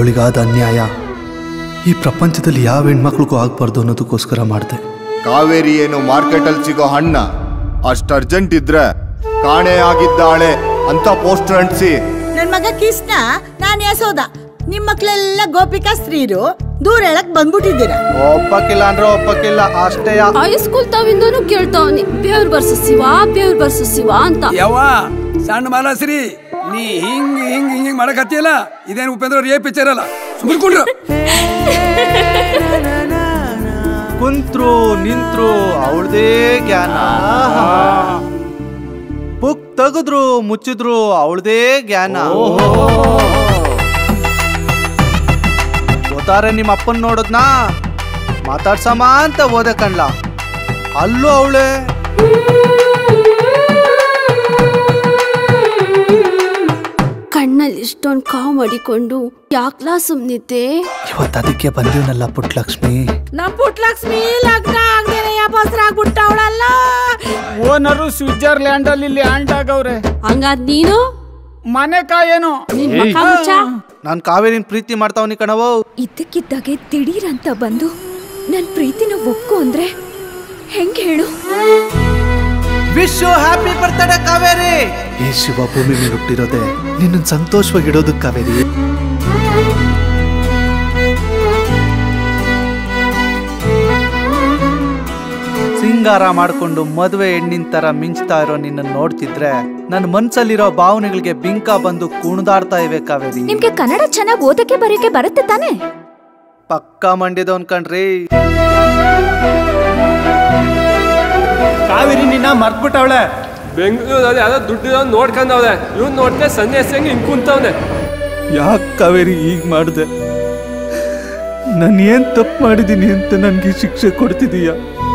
ಅವಳಿಗಾದ ಅನ್ಯಾಯ ಈ ಪ್ರಪಂಚದಲ್ಲಿ ಯಾವ ಹೆಣ್ಮಕ್ಳಿಗೂ ಆಗ್ಬಾರ್ದು ಅನ್ನೋದಕ್ಕೋಸ್ಕರ ಮಾಡಿದೆ ಕಾವೇರಿ ಏನು ಮಾರ್ಕೆಟಲ್ಲಿ ಸಿಗೋ ಹಣ್ಣ ಅಷ್ಟು ಅರ್ಜೆಂಟ್ ಇದ್ರೆ ಕಾಣೆ ಆಗಿದ್ದಾಳೆ ಅಂತ ಪೋಸ್ಟರ್ ಅಂಟಿಸಿ ನನ್ ಮಗ ಕೃಷ್ಣ ನಾನ್ ಯಶೋದ ನಿಮ್ ಮಕ್ಳೆಲ್ಲ ಗೋಪಿಕಾ ಸ್ತ್ರೀರು ದೂರ ಹೇಳಕ್ ಬಂದ್ಬಿಟ್ಟಿದ್ದೀರಾ ಒಪ್ಪಕ್ಕಿಲ್ಲ ಅಂದ್ರೆ ಒಪ್ಪಕ್ಕಿಲ್ಲ ಅಷ್ಟೇ ಹೈಸ್ಕೂಲ್ ತಾವಿಂದನು ಕೇಳ್ತಾವನಿ ಬೇವ್ರ ಬರ್ಸ ಶಿವ ಬೇವ್ರ ಬರ್ಸ ಶಿವ ಅಂತ ಯವ್ವ ಸಣ್ಣ ಮಾಲಾಶ್ರೀ ನೀ ಹಿಂಗ್ ಹಿಂಗ್ ಹಿಂಗ್ ಮಾಡಕತ್ತಿಯಲ್ಲ ಇದೇನು ಉಪೇಂದ್ರ ಅವ್ರ ಏ ಪಿಕ್ಚರ್ ಅಲ್ಲ ಸುಮ್ಮನೆ ಕುಂಡ್ರು ಕುಂತ್ರು ನಿಂತ್ರು ಅವಳದೇ ಜ್ಞಾನ ಬುಕ್ ತೆಗೆದ್ರು ಮುಚ್ಚಿದ್ರು ಅವಳದೇ ಜ್ಞಾನ ಗೊತ್ತಾರೆ ನಿಮ್ಮ ಅಪ್ಪನ್ ನೋಡದ್ನಾ ಮಾತಾಡ್ಸಮ ಅಂತ ಓದೆ ಕಣ್ಲ ಅಲ್ಲೂ ಅವಳೆ ಕಣ್ಣಲ್ಲಿ ಇಷ್ಟೊಂದ್ ಕಾವು ಮಾಡಿಕೊಂಡು ಯಾಕ್ಲಾ ಸುಮ್ನಿದ್ದೆ ಇವತ್ತು ಅದಕ್ಕೆ ಬಂದೀವನಲ್ಲ ಪುಟ್ಲಕ್ಷ್ಮಿ ನಮ್ ಪುಟ್ಲಕ್ಷ್ಮಿ ಲಗ್ನ ಆಗ್ದೇನೆ ಆಗ್ಬಿಟ್ಟವಳಲ್ಲ ಓನರು ಸ್ವಿಟ್ಜರ್ಲ್ಯಾಂಡ್ ಅಲ್ಲಿ ಲ್ಯಾಂಡ್ ಆಗವ್ರೆ ಹಂಗಾದ್ ನೀನು ಮನೆ ಕಾಯೇನು ನಿನ್ ಮಕ್ಕ ಮುಚ್ಚ ನಾನು ಕಾವೇರಿನ ಪ್ರೀತಿ ಮಾಡ್ತಾವನಿ ಕಣವೋ ಇದ್ದಕ್ಕಿದ್ದಾಗೆ ದಿಢೀರ್ ಅಂತ ಬಂದು ನನ್ ಪ್ರೀತಿನ ಒಪ್ಕೊ ಅಂದ್ರೆ ಹೆಂಗ್ ಹೇಳು ವಿಶ್ ಹ್ಯಾಪಿ ಬರ್ತಡೇ ಕಾವೇರಿ ಈ ಶಿವ ಭೂಮಿ ಮೇಲೆ ಹುಟ್ಟಿರೋದೆ ನಿನ್ನ ಸಂತೋಷವಾಗಿಡೋದಕ್ಕೆ ಕಾವೇರಿ ಸಿಂಗಾರ ಮಾಡ್ಕೊಂಡು ಮದುವೆ ಹೆಣ್ಣಿನ ತರ ಮಿಂಚ್ತಾ ಇರೋ ನಿನ್ನ ನೋಡ್ತಿದ್ರೆ ನನ್ನ ಮನ್ಸಲ್ಲಿರೋ ಭಾವನೆಗಳಿಗೆ ಬಿಂಕ ಬಂದು ಕುಣಿದಾಡ್ತಾ ಇವೆ ಕಾವೇರಿ ನಿಮ್ಗೆ ಕನ್ನಡ ಚೆನ್ನಾಗಿ ಓದಕ್ಕೆ ಬರೆಯಕ್ಕೆ ಬರುತ್ತೆ ತಾನೇ ಪಕ್ಕ ಮಂಡ್ಯದವನ್ ಕಣ್ರಿ ಕಾವೇರಿ ನಿನ್ನ ಮರ್ತ್ಬಿಟ್ಟವಳೆ ಬೆಂಗಳೂರಲ್ಲಿ ಯಾವ್ದೋ ದುಡ್ಡು ನೋಡ್ಕೊಂಡವ್ನೆ ಇವ್ನು ನೋಡ್ದೆ ಸನ್ಯಾಸಿ ಹಂಗೆ ಹಿಂಗ್ ಕುಂತವ್ನೆ ಯಾಕೆ ಕಾವೇರಿ ಈಗ ಮಾಡಿದೆ ನಾನು ಏನ್ ತಪ್ಪು ಮಾಡಿದ್ದೀನಿ ಅಂತ ನನಗೆ ಶಿಕ್ಷೆ ಕೊಡ್ತಿದೀಯ